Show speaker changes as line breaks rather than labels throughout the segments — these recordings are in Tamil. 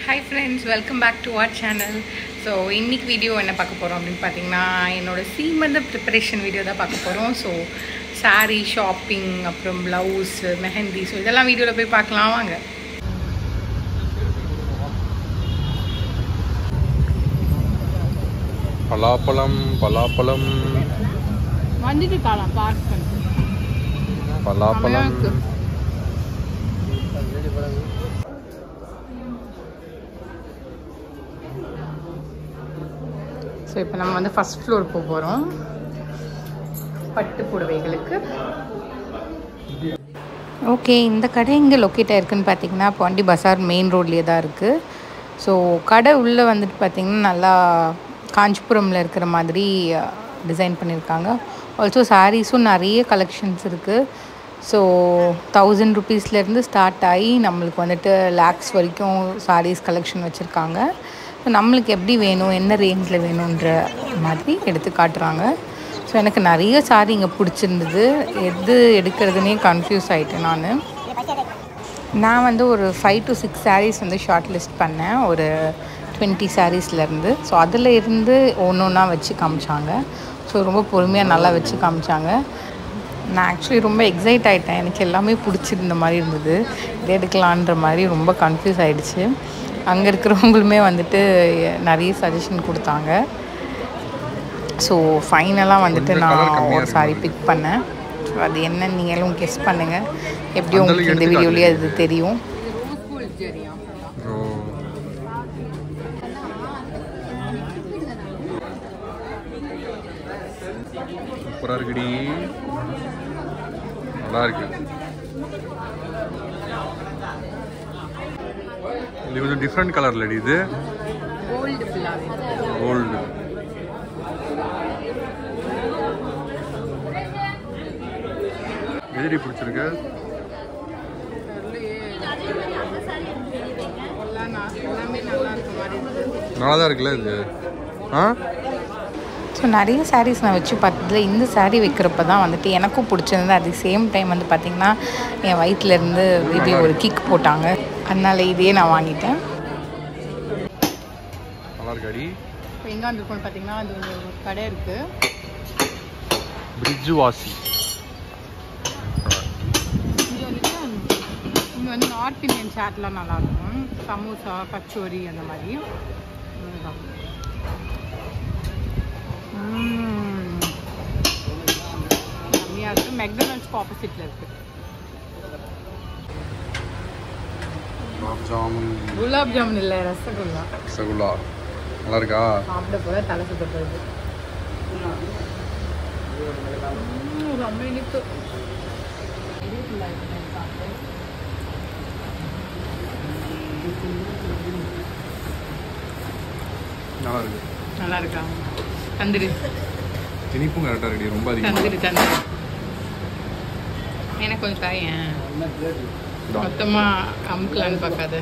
Hi friends welcome back to our channel so இன்னைக்கு வீடியோ என்ன பார்க்க போகிறோம் அப்படின்னு பார்த்தீங்கன்னா என்னோட சீமந்த ப்ரிப்பரேஷன் வீடியோ தான் பார்க்க போகிறோம் ஸோ saree ஷாப்பிங் அப்புறம் ப்ளவுஸ் மெஹந்தி ஸோ இதெல்லாம் வீடியோவில் போய் பார்க்கலாம் வாங்க
பலாப்பழம் பலாப்பழம்
வந்துட்டு காலாம் பார்க்
பலாப்பழம்
இருக்கு. ஸோ இப்போ நம்ம வந்து ஃபஸ்ட் ஃப்ளோர் போக போகிறோம் பட்டு புடவைகளுக்கு ஓகே இந்த கடை எங்கே லொக்கேட் ஆயிருக்குன்னு பார்த்தீங்கன்னா பாண்டி பசார் மெயின் ரோட்லேயே தான் இருக்குது ஸோ கடை உள்ளே வந்துட்டு பார்த்தீங்கன்னா நல்லா காஞ்சிபுரமில் இருக்கிற மாதிரி டிசைன் பண்ணியிருக்காங்க ஆல்சோ சாரீஸும் நிறைய கலெக்ஷன்ஸ் இருக்குது ஸோ தௌசண்ட் ருபீஸ்லேருந்து ஸ்டார்ட் ஆகி நம்மளுக்கு வந்துட்டு லேக்ஸ் வரைக்கும் சாரீஸ் கலெக்ஷன் வச்சுருக்காங்க ஸோ நம்மளுக்கு எப்படி வேணும் என்ன ரேஞ்சில் வேணுன்ற மாதிரி எடுத்து காட்டுறாங்க ஸோ எனக்கு நிறைய சாரி இங்கே பிடிச்சிருந்தது எது எடுக்கிறதுனே கன்ஃபியூஸ் ஆகிட்டேன் நான் நான் வந்து ஒரு ஃபைவ் டு சிக்ஸ் sarees வந்து ஷார்ட் லிஸ்ட் பண்ணேன் ஒரு டுவெண்ட்டி சாரீஸ்லேருந்து ஸோ அதில் இருந்து ஒன்று ஒன்றா வச்சு காமிச்சாங்க ஸோ ரொம்ப பொறுமையாக நல்லா வச்சு காமிச்சாங்க நான் ஆக்சுவலி ரொம்ப எக்ஸைட் ஆகிட்டேன் எனக்கு எல்லாமே பிடிச்சிருந்த மாதிரி இருந்தது இது எடுக்கலான்ற மாதிரி ரொம்ப கன்ஃபியூஸ் ஆகிடுச்சு அங்கே இருக்கிறவங்களுமே வந்துட்டு நிறைய சஜஷன் கொடுத்தாங்க ஸோ ஃபைனலாக வந்துட்டு
கொஞ்சம் colour
நான்
கம்மியா
ஒரு
இருக்கு.
சாரி பிக் பண்ணேன் ஸோ அது என்னன்னு நீங்களும் கெஸ் பண்ணுங்கள் எப்படியும்
அந்த
உங்களுக்கு இந்த
அளவுக்கு
வீடியோலேயே அது
எடுத்துக்காட்டு.
தெரியும்
ஓ சூப்பராக இருக்குடி நல்லா இருக்கு இது கொஞ்சம் டிஃப்ரெண்ட் கலர்லடி இது
கோல்டு ஃபுல்லாகவே
கோல்டு எதிரி பிடிச்சிருக்கு
எல்லாமே நல்லா இருக்க மாதிரி இருக்குது
நல்லா தான் இருக்குல்ல இது ஆ
ஸோ நிறைய sarees நான் வச்சு பார்த்ததுல இந்த saree வைக்கிறப்ப தான் வந்துட்டு எனக்கும் பிடிச்சிருந்தது அட் தி சேம் டைம் வந்து பார்த்திங்கன்னா என் வயிற்றுலேருந்து பேபி ஒரு கிக் போட்டாங்க அதனால இதையே நான் வாங்கிட்டேன்
நல்லா இருக்காடி
இப்போ எங்கே வந்திருக்கோம்னு பார்த்தீங்கன்னா அது ஒரு கடை இருக்குது
பிரிட்ஜு வாசி
இங்கே வந்துட்டு இங்கே வந்து நார்த் இந்தியன் சாட்லாம் நல்லாயிருக்கும் சமோசா கச்சோரி அந்த மாதிரி இதுதான். ம்ம். செம்மையா இருக்கு மெக்டொனால்ட்ஸ்க்கு ஆப்போசிட்டில் இருக்குது
குலாப் ஜாமுன்
குலாப் ஜாமுன் இல்லை ரசகுல்லா
ரசகுல்லா நல்லா இருக்கா
சாப்பிட போல தலை சுத்த போகுது ம், ரொம்ப இனிப்பு
நல்லா இருக்கு
நல்லா இருக்கா தந்துரு
இனிப்பும் கரெக்டாக இருக்குடி ரொம்ப அதிகமாக
தந்துரு தந்துரு எனக்கு கொஞ்சம் தாயேன் மொத்தமா அமுக்கலான்னு பார்க்காத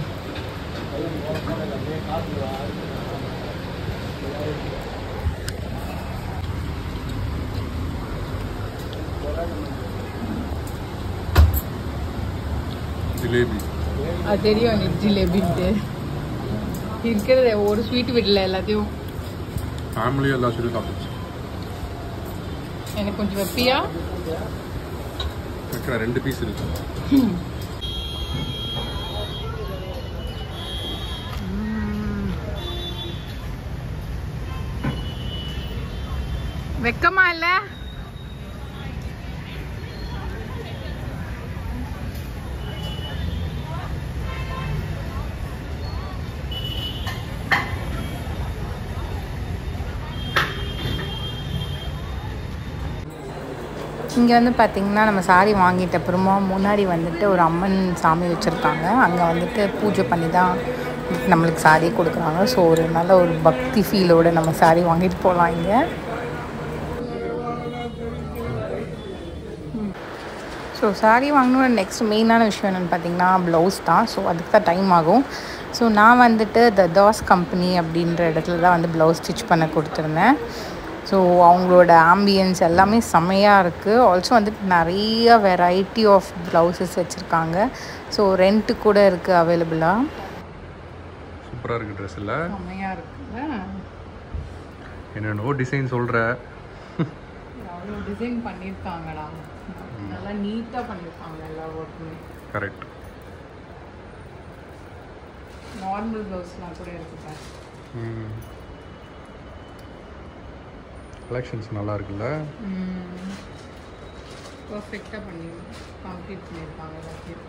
ஜிலேபி
அது தெரியும் எனக்கு ஜிலேபின்ட்டு இருக்கிறத ஒரு ஸ்வீட் விடல எல்லாத்தையும்
ஃபேமிலியாக எல்லா சொல்லி சாப்பிடுச்சு
எனக்கு கொஞ்சம் வைப்பியா
வைக்கிற ரெண்டு பீஸ் இருக்கு
வெக்கமா இல்ல இங்கே வந்து பார்த்திங்கன்னா நம்ம சாரி வாங்கிட்ட அப்புறமா முன்னாடி வந்துட்டு ஒரு அம்மன் சாமி வச்சுருக்காங்க அங்கே வந்துட்டு பூஜை பண்ணி தான் நம்மளுக்கு சாரி கொடுக்குறாங்க ஸோ ஒரு நல்ல ஒரு பக்தி ஃபீலோட நம்ம சாரி வாங்கிட்டு போகலாம் இங்கே ஸோ சாரி வாங்கணும்னு நெக்ஸ்ட் மெயினான விஷயம் என்னென்னு பார்த்தீங்கன்னா ப்ளவுஸ் தான் ஸோ அதுக்கு தான் டைம் ஆகும் ஸோ நான் வந்துட்டு த தாஸ் கம்பெனி அப்படின்ற இடத்துல தான் வந்து ப்ளவுஸ் ஸ்டிச் பண்ண கொடுத்துருந்தேன் ஸோ அவங்களோட ஆம்பியன்ஸ் எல்லாமே செம்மையாக இருக்குது ஆல்சோ வந்துட்டு நிறைய வெரைட்டி ஆஃப் ப்ளவுசஸ் வச்சுருக்காங்க ஸோ ரெண்ட்டு கூட இருக்குது அவைலபிளாக
சூப்பராக இருக்குது ட்ரெஸ் இல்லை
செம்மையாக இருக்குல்ல
என்னென்னவோ டிசைன் சொல்கிற
அவ்வளோ டிசைன் பண்ணியிருக்காங்கடா நல்லா நீட்டாக பண்ணியிருக்காங்க எல்லா ஒர்க்குமே
கரெக்ட்
நார்மல் ப்ளவுஸ்லாம் கூட இருக்குப்பா
கலெக்ஷன்ஸ் நல்லா இருக்குல்ல
பர்ஃபெக்டாக பண்ணி கம்ப்ளீட் பண்ணியிருக்காங்க எல்லாத்தையும்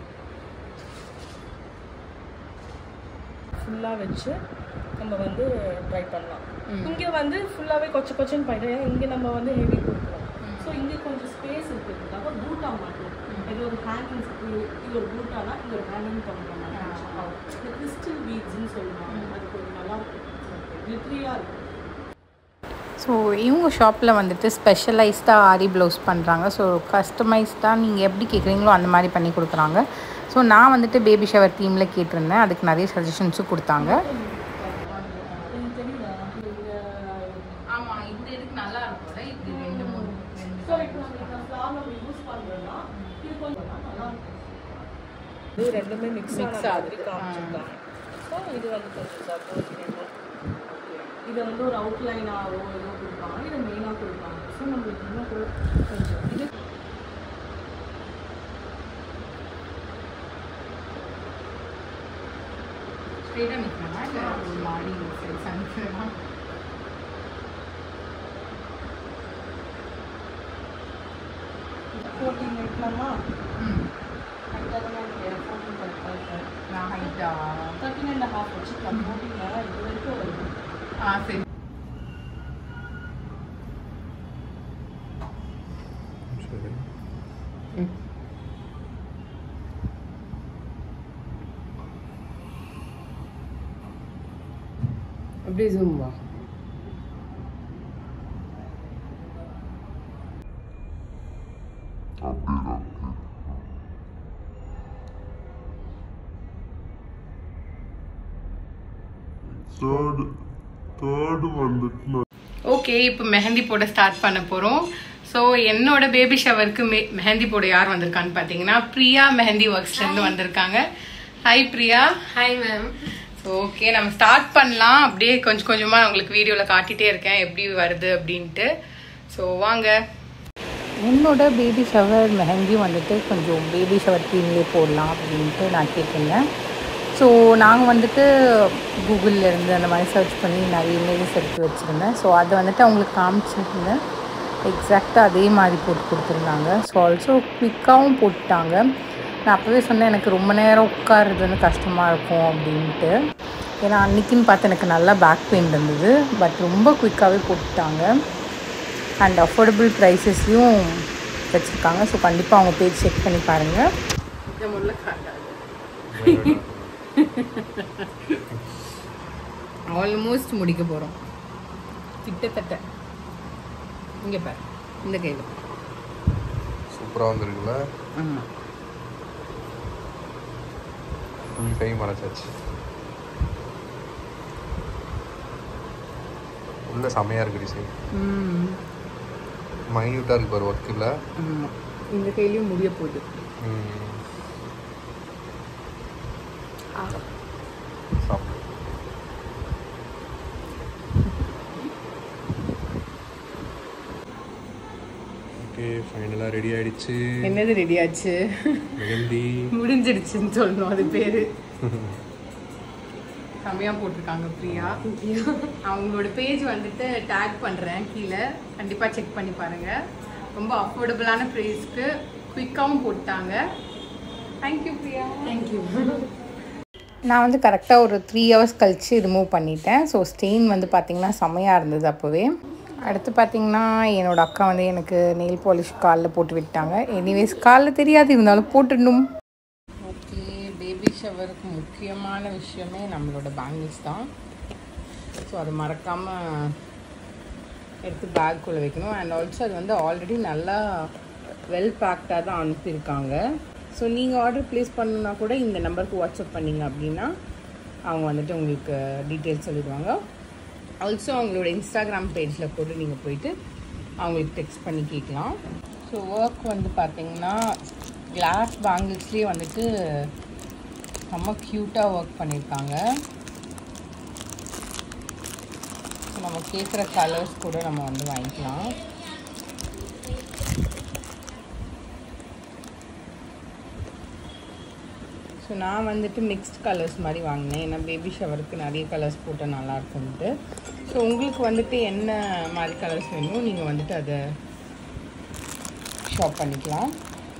ஃபுல்லாக வச்சு நம்ம வந்து ட்ரை பண்ணலாம் இங்கே வந்து ஃபுல்லாகவே கொச்ச கொச்சன்னு பண்ணிட்டு இங்கே நம்ம வந்து ஹெவி கொடுக்குறோம் ஸோ இங்கே கொஞ்சம் ஸ்பேஸ் இருக்கிறதுக்காக பூட்டா மட்டும் இது ஒரு ஹேங்கிங் இது ஒரு பூட்டானா இது ஒரு ஹேங்கிங் பண்ணுற மாதிரி இந்த கிறிஸ்டல் பீட்ஸ்னு சொல்லுவாங்க அது கொஞ்சம் நல்லா இருக்கும் லிட்ரியாக இருக்கும்
ஸோ இவங்க ஷாப்பில் வந்துட்டு ஸ்பெஷலைஸ்டாக ஆரி ப்ளவுஸ் பண்ணுறாங்க ஸோ கஸ்டமைஸ்டாக நீங்கள் எப்படி கேட்குறீங்களோ அந்த மாதிரி பண்ணி கொடுக்குறாங்க ஸோ நான் வந்துட்டு பேபி ஷவர் தீமில் கேட்டிருந்தேன் அதுக்கு நிறைய சஜஷன்ஸும் கொடுத்தாங்க
இது தெரியுதா இங்கே
ஆமாம் இந்த இதுக்கு நல்லா இருக்கும்ல இது ரெண்டு மூணு
ஸோ இப்போ நம்ம ஃப்ளார் நம்ம யூஸ் பண்ணுறோம்னா இது கொஞ்சம் நல்லா இருக்கும் இது ரெண்டுமே மிக்ஸ்
Mix
ஆன
ஆகுது.
மாதிரி காமிச்சிருக்காங்க ஸோ இது வந்து கொஞ்சம் சப்போஸ் இதை வந்து ஒரு அவுட்லைனாகவோ ஏதோ கொடுப்பாங்க இதை மெயினாக கொடுப்பாங்க ஸோ நம்மளுக்கு இன்னும் கூட கொஞ்சம் இது
ஸ்ட்ரெயிட்டாக நிற்கலாமா இல்லை ஒரு மாடி சரி சன்ஃப்ளவரா
ஃபோர்டீன் வைக்கலாமா
ம்
ஃபோர்டீன் கரெக்டாக
நான் ஹைட்டா
தேர்ட்டின் அண்ட் ஹாஃப் வச்சுக்கலாம் ஃபோர்டீனில் இது வரைக்கும் வருது
ஆ சரி
சரி
அப்படியே ஜூம் வா
தேர்டு தேர்டு வந்துட்டு
ஓகே இப்போ மெஹந்தி போட ஸ்டார்ட் பண்ண போகிறோம் ஸோ என்னோட பேபி ஷவருக்கு மெ மெஹந்தி போட யார் வந்திருக்கான்னு பார்த்தீங்கன்னா பிரியா மெஹந்தி ஒர்க்ஸ்லேருந்து வந்திருக்காங்க hi Priya
hi ma'am
so okay நம்ம ஸ்டார்ட் பண்ணலாம் அப்படியே கொஞ்சம் கொஞ்சமாக உங்களுக்கு வீடியோவில் காட்டிகிட்டே இருக்கேன் எப்படி வருது அப்படின்ட்டு ஸோ வாங்க என்னோட பேபி ஷவர் மெஹந்தி வந்துட்டு கொஞ்சம் பேபி ஷவர் தீம்லேயே போடலாம் அப்படின்ட்டு நான் கேட்டிருந்தேன் ஸோ நாங்கள் வந்துட்டு கூகுளில் இருந்து அந்த மாதிரி சர்ச் பண்ணி நிறைய இமேஜஸ் எடுத்து வச்சுருந்தேன் ஸோ அதை வந்துட்டு அவங்களுக்கு காமிச்சிருந்தேன் எக்ஸாக்டாக அதே மாதிரி போட்டு கொடுத்துருந்தாங்க ஸோ ஆல்சோ குயிக்காகவும் போட்டுட்டாங்க நான் அப்போவே சொன்னேன் எனக்கு ரொம்ப நேரம் உட்காருறது வந்து கஷ்டமாக இருக்கும் அப்படின்ட்டு ஏன்னா அன்றைக்கின்னு பார்த்து எனக்கு நல்லா பேக் பெயின் இருந்தது பட் ரொம்ப குயிக்காகவே போட்டுட்டாங்க அண்ட் அஃபோர்டபுள் ப்ரைஸஸ்லையும் வச்சுருக்காங்க ஸோ கண்டிப்பாக அவங்க பேஜ் செக் பண்ணி பாருங்கள் இதை முதல்ல காட்டாது ஆல்மோஸ்ட் முடிக்க போகிறோம் கிட்டத்தட்ட இங்கே பாரு இந்த கையில்
சூப்பராக வந்திருக்குல்ல
ஆமாம்
ஃபுல் கை மறைச்சாச்சு உள்ள செமையாக இருக்கு டிசைன்
ம்
மைன்யூட்டாக இருக்கு பாரு ஒர்க் இல்லை
ஆமாம் இந்த கையிலையும் முடிய போகுது
சாப்பிடு ஓகே ஃபைனலாக ரெடி ஆயிடுச்சு
என்னது ரெடி ஆச்சு
மெஹந்தி
முடிஞ்சிடுச்சுன்னு சொல்லணும் அது பேரு செம்மையா போட்டிருக்காங்க பிரியா அவங்களோட பேஜ் வந்துட்டு டேக் பண்றேன் கீழே கண்டிப்பா செக் பண்ணி பாருங்க ரொம்ப அஃபோர்டபுளான ப்ரைஸ்க்கு குயிக்காகவும் போட்டாங்க தேங்க்யூ பிரியா தேங்க்யூ நான் வந்து கரெக்டாக ஒரு த்ரீ ஹவர்ஸ் கழித்து ரிமூவ் பண்ணிட்டேன் ஸோ ஸ்டெயின் வந்து பார்த்திங்கன்னா செம்மையாக இருந்தது அப்போவே அடுத்து பார்த்திங்கன்னா என்னோட அக்கா வந்து எனக்கு நெயில் பாலிஷ் காலில் போட்டு விட்டாங்க எனிவேஸ் காலில் தெரியாது இருந்தாலும் போட்டுடணும் ஓகே பேபி ஷவருக்கு முக்கியமான விஷயமே நம்மளோட பேங்கிள்ஸ் தான் ஸோ அது மறக்காமல் எடுத்து பேக்குள்ளே வைக்கணும் அண்ட் ஆல்சோ அது வந்து ஆல்ரெடி நல்லா வெல் பேக்டாக தான் அனுப்பியிருக்காங்க ஸோ நீங்கள் ஆர்டர் ப்ளேஸ் பண்ணணுன்னா கூட இந்த நம்பருக்கு வாட்ஸ்அப் பண்ணீங்க அப்படின்னா அவங்க வந்துட்டு உங்களுக்கு டீட்டெயில்ஸ் சொல்லிடுவாங்க ஆல்சோ அவங்களோட இன்ஸ்டாகிராம் பேஜில் கூட நீங்கள் போயிட்டு அவங்களுக்கு டெக்ஸ்ட் பண்ணி கேட்கலாம் ஸோ ஒர்க் வந்து பார்த்தீங்கன்னா கிளாஸ் பேங்கிள்ஸ்லேயே வந்துட்டு ரொம்ப க்யூட்டாக ஒர்க் பண்ணியிருக்காங்க நம்ம கேட்குற கலர்ஸ் கூட நம்ம வந்து வாங்கிக்கலாம் ஸோ நான் வந்துட்டு மிக்ஸ்ட் கலர்ஸ் மாதிரி வாங்கினேன் ஏன்னா பேபி ஷவருக்கு நிறைய கலர்ஸ் போட்டால் நல்லா இருக்கும்ட்டு ஸோ உங்களுக்கு வந்துட்டு என்ன மாதிரி கலர்ஸ் வேணுமோ நீங்கள் வந்துட்டு அதை ஷாப் பண்ணிக்கலாம்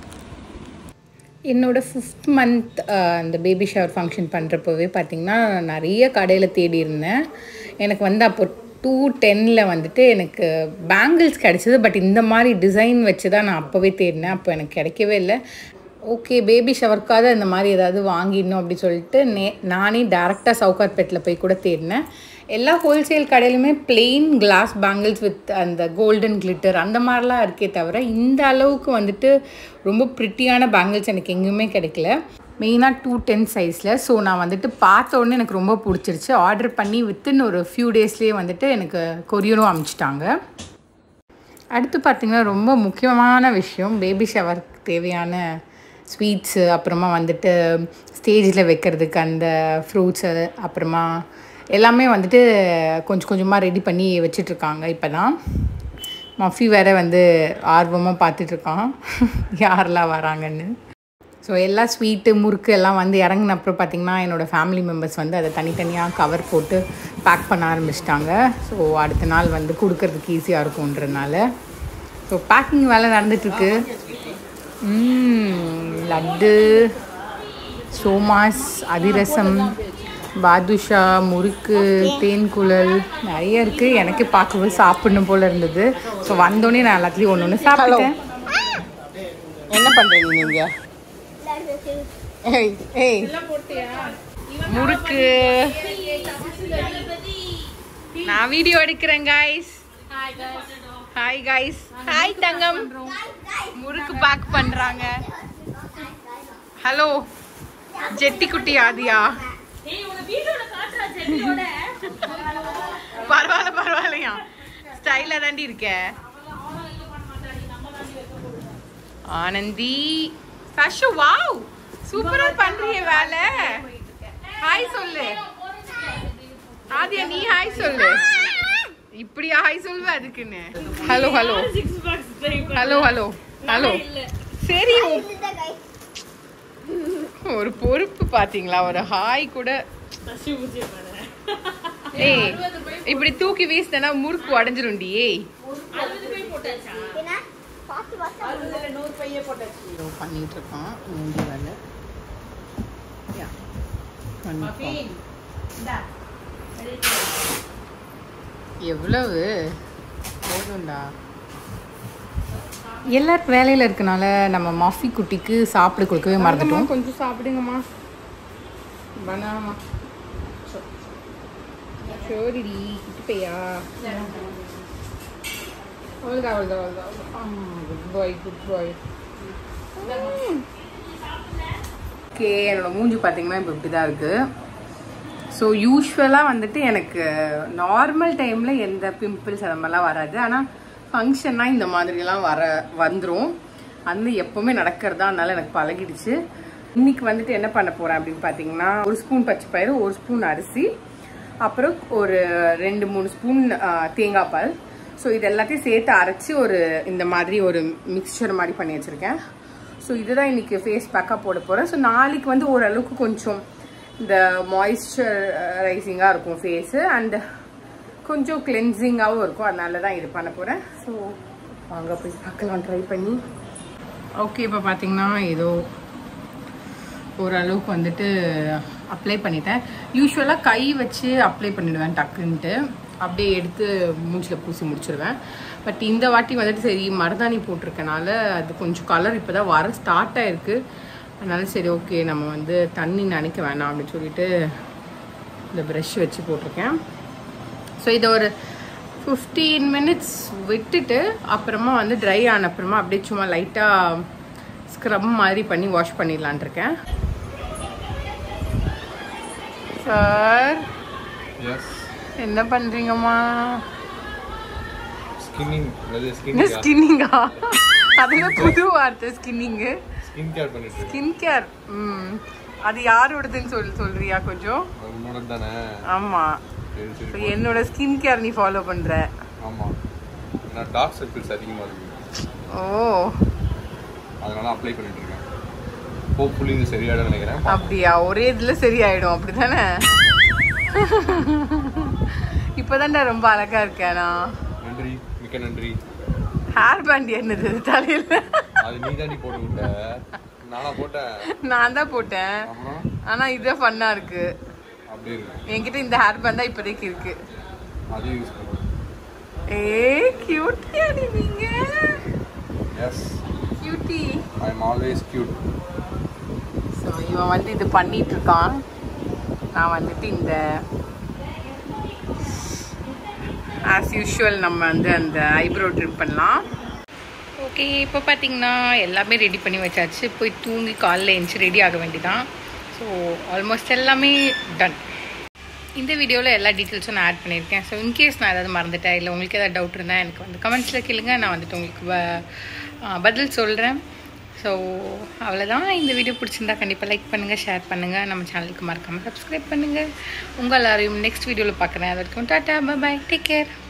என்னோட ஃபிஃப்த் மந்த் அந்த பேபி ஷவர் ஃபங்க்ஷன் பண்ணுறப்பவே பார்த்திங்கன்னா நிறைய கடையில் தேடி இருந்தேன் எனக்கு வந்து அப்போ டூ டென்னில் வந்துட்டு எனக்கு பேங்கிள்ஸ் கிடச்சிது பட் இந்த மாதிரி டிசைன் வச்சு தான் நான் அப்போவே தேடினேன் அப்போ எனக்கு கிடைக்கவே இல்லை ஓகே பேபி ஷவருக்காக இந்த மாதிரி ஏதாவது வாங்கிடணும் அப்படி சொல்லிட்டு நே நானே டேரெக்டாக சவுகார்பேட்டில் போய் கூட தேடினேன் எல்லா ஹோல்சேல் கடையிலுமே பிளெயின் கிளாஸ் பேங்கிள்ஸ் வித் அந்த கோல்டன் கிளிட்டர் அந்த மாதிரிலாம் இருக்கே தவிர இந்த அளவுக்கு வந்துட்டு ரொம்ப ப்ரிட்டியான பேங்கிள்ஸ் எனக்கு எங்கேயுமே கிடைக்கல மெயினாக டூ டென் சைஸில் ஸோ நான் வந்துட்டு பார்த்த உடனே எனக்கு ரொம்ப பிடிச்சிருச்சு ஆர்டர் பண்ணி வித்தின் ஒரு ஃபியூ டேஸ்லேயே வந்துட்டு எனக்கு கொரியரும் அனுப்பிச்சிட்டாங்க அடுத்து பார்த்திங்கன்னா ரொம்ப முக்கியமான விஷயம் பேபி ஷவருக்கு தேவையான ஸ்வீட்ஸு அப்புறமா வந்துட்டு ஸ்டேஜில் வைக்கிறதுக்கு அந்த ஃப்ரூட்ஸு அப்புறமா எல்லாமே வந்துட்டு கொஞ்சம் கொஞ்சமாக ரெடி பண்ணி வச்சிட்ருக்காங்க இப்போ தான் மஃபி வேற வந்து ஆர்வமாக பார்த்துட்ருக்கான் யாரெல்லாம் வராங்கன்னு ஸோ எல்லா ஸ்வீட்டு முறுக்கு எல்லாம் வந்து இறங்கின அப்புறம் பார்த்திங்கன்னா என்னோடய ஃபேமிலி மெம்பர்ஸ் வந்து அதை தனித்தனியாக கவர் போட்டு பேக் பண்ண ஆரம்பிச்சிட்டாங்க ஸோ அடுத்த நாள் வந்து கொடுக்கறதுக்கு ஈஸியாக இருக்கும்ன்றனால ஸோ பேக்கிங் வேலை நடந்துட்டுருக்கு லட்டு சோமாஸ் அதிரசம் பாதுஷா முறுக்கு தேன்குழல் நிறைய இருக்குது எனக்கு பார்க்கவே சாப்பிடணும் போல் இருந்தது ஸோ வந்தோடனே நான் எல்லாத்துலேயும் ஒன்று ஒன்று சாப்பிட்டேன் என்ன பண்ணுறீங்க நீங்கள் ஏய் ஏய் முறுக்கு நான் வீடியோ எடுக்கிறேன் காய்ஸ் ஹாய் காய்ஸ் ஹாய் தங்கம் முறுக்கு பேக் பண்றாங்க ஹலோ ஜெட்டி குட்டி ஆதியா பரவாயில்ல பரவாயில்லையா ஸ்டைலா தாண்டி இருக்க ஆனந்தி சஷு வாவ் சூப்பரா பண்றிய வேலை ஹாய் சொல்லு ஆதியா நீ ஹாய் சொல்லு இப்படியா ஹாய் சொல்வ அதுக்குன்னு hello hello hello hello hello சரி ஒரு பொறுப்பு பாத்தீங்களா ஒரு ஹாய் கூட ஏய் இப்படி தூக்கி வீசினா முறுக்கு உடஞ்சிரும்டி ஏய் பண்ணிட்டு இருக்கோம் மூஞ்சி வேலை Yeah. பண்ணிப்போம். எவ்வளவு போதும்டா எல்லாரும் வேலையில் இருக்கனால நம்ம மாஃபி குட்டிக்கு சாப்பிட கொடுக்கவே மறந்துட்டோம் கொஞ்சம் சாப்பிடுங்கம்மா பனாமா சோரிடி குட்டி பையா அவ்வளோதான் அவ்வளோதான் அவ்வளோதான் good bye good bye okay என்னோட மூஞ்சி பார்த்தீங்கன்னா இப்போ இப்படி தான் இருக்குது ஸோ யூஸ்வலாக வந்துட்டு எனக்கு நார்மல் டைமில் எந்த பிம்பிள்ஸ் அந்த மாதிரிலாம் வராது ஆனால் ஃபங்க்ஷன்னா இந்த மாதிரிலாம் வர வந்துடும் அது எப்போவுமே நடக்கிறதா அதனால எனக்கு பழகிடுச்சு இன்னைக்கு வந்துட்டு என்ன பண்ண போகிறேன் அப்படின்னு பார்த்தீங்கன்னா ஒரு ஸ்பூன் பச்சை பயிறு ஒரு ஸ்பூன் அரிசி அப்புறம் ஒரு ரெண்டு மூணு ஸ்பூன் தேங்காய் பால் ஸோ இது எல்லாத்தையும் சேர்த்து அரைச்சி ஒரு இந்த மாதிரி ஒரு மிக்சர் மாதிரி பண்ணி வச்சுருக்கேன் ஸோ இதுதான் இன்னைக்கு ஃபேஸ் பேக்காக போட போகிறேன் ஸோ நாளைக்கு வந்து ஓரளவுக்கு கொஞ்சம் இந்த மாய்ஸ்சரைசிங்காக இருக்கும் ஃபேஸு அண்ட் கொஞ்சம் கிளென்சிங்காகவும் இருக்கும் அதனால தான் இது பண்ண போகிறேன் ஸோ வாங்க போய் பார்க்கலாம் ட்ரை பண்ணி ஓகே இப்போ பார்த்தீங்கன்னா ஏதோ ஓரளவுக்கு வந்துட்டு அப்ளை பண்ணிட்டேன் யூஸ்வலாக கை வச்சு அப்ளை பண்ணிடுவேன் டக்குன்ட்டு அப்படியே எடுத்து மூஞ்சில் பூசி முடிச்சிடுவேன் பட் இந்த வாட்டி வந்துட்டு சரி மருதாணி போட்டிருக்கனால அது கொஞ்சம் கலர் இப்போ தான் வர ஸ்டார்ட் ஆயிருக்கு அதனால சரி ஓகே நம்ம வந்து தண்ணி நினைக்க வேணாம் அப்படின்னு சொல்லிட்டு இந்த ப்ரஷ் வச்சு போட்டிருக்கேன் ஸோ இதை ஒரு ஃபிஃப்டீன் மினிட்ஸ் விட்டுட்டு அப்புறமா வந்து ட்ரை ஆன அப்புறமா அப்படியே சும்மா லைட்டாக ஸ்க்ரப் மாதிரி பண்ணி வாஷ் பண்ணிடலான் இருக்கேன் சார்
எஸ்
என்ன பண்ணுறீங்கம்மா
ஸ்கின்னிங் அதாவது ஸ்கின்
என்ன ஸ்கின்னிங்கா அதுவே புது வார்த்தை ஸ்கின்னிங்கு
ஸ்கின் கேர் பண்ணிட்டு இருக்கேன்
ஸ்கின் கேர் ம் அது யாரோடதுன்னு சொல் சொல்றியா கொஞ்சம்
உன்னோட தானே
ஆமாம்
சரி சரி
So, என்னோட ஸ்கின் கேர் நீ ஃபாலோ பண்ற
ஆமாம் ஏன்னா டார்க் சர்க்கிள்ஸ் அதிகமாக இருக்கு
ஓ
அதனால அப்ளை பண்ணிட்டு இருக்கேன் ஹோப்ஃபுல்லி இது சரியாயிடும் நினைக்கிறேன்
அப்படியா ஒரே இதுல சரியாயிடும் அப்படிதானே இப்போதான்டா ரொம்ப அழகா இருக்கேன் நான்
நன்றி மிக்க நன்றி
ஹேர் பேண்ட் என்னது தலையில
அது நீ தாண்டி போட்டு விட்ட நானா போட்டேன்
நான் தான் போட்டேன்
அப்புறம்
ஆனா இதே ஃபன்னா இருக்கு
அப்படி இருக்கு
என்கிட்ட இந்த ஹேர் பேண்ட் தான் இப்போதைக்கு இருக்கு
அது யூஸ் பண்ணுவோம்
ஏ கியூட்டியா நீங்க
yes
cutie
I am always cute
so இவன் வந்து இது பண்ணிட்டு இருக்கான் நான் வந்துட்டு இந்த ஆஸ் யூஷுவல் நம்ம வந்து அந்த ஐப்ரோ ட்ரிம் பண்ணலாம் ஓகே இப்போ பார்த்தீங்கன்னா எல்லாமே ரெடி பண்ணி வச்சாச்சு போய் தூங்கி காலைல எழுந்துச்சு ரெடி ஆக வேண்டியதான் ஸோ ஆல்மோஸ்ட் எல்லாமே டன் இந்த வீடியோவில் எல்லா டீட்டெயில்ஸும் நான் ஆட் பண்ணியிருக்கேன் ஸோ இன்கேஸ் நான் ஏதாவது மறந்துட்டேன் இல்லை உங்களுக்கு ஏதாவது டவுட் இருந்தால் எனக்கு வந்து கமெண்ட்ஸில் கேளுங்க நான் வந்துட்டு உங்களுக்கு ப- ஆ, பதில் சொல்கிறேன் ஸோ அவ்வளோதான் இந்த வீடியோ பிடிச்சிருந்தா கண்டிப்பாக லைக் பண்ணுங்கள் ஷேர் பண்ணுங்கள் நம்ம சேனலுக்கு மறக்காமல் சப்ஸ்கிரைப் பண்ணுங்கள் உங்கள் எல்லாரையும் நெக்ஸ்ட் வீடியோவில் பார்க்குறேன் அது வரைக்கும் டாட்டா பாய் டேக் கேர்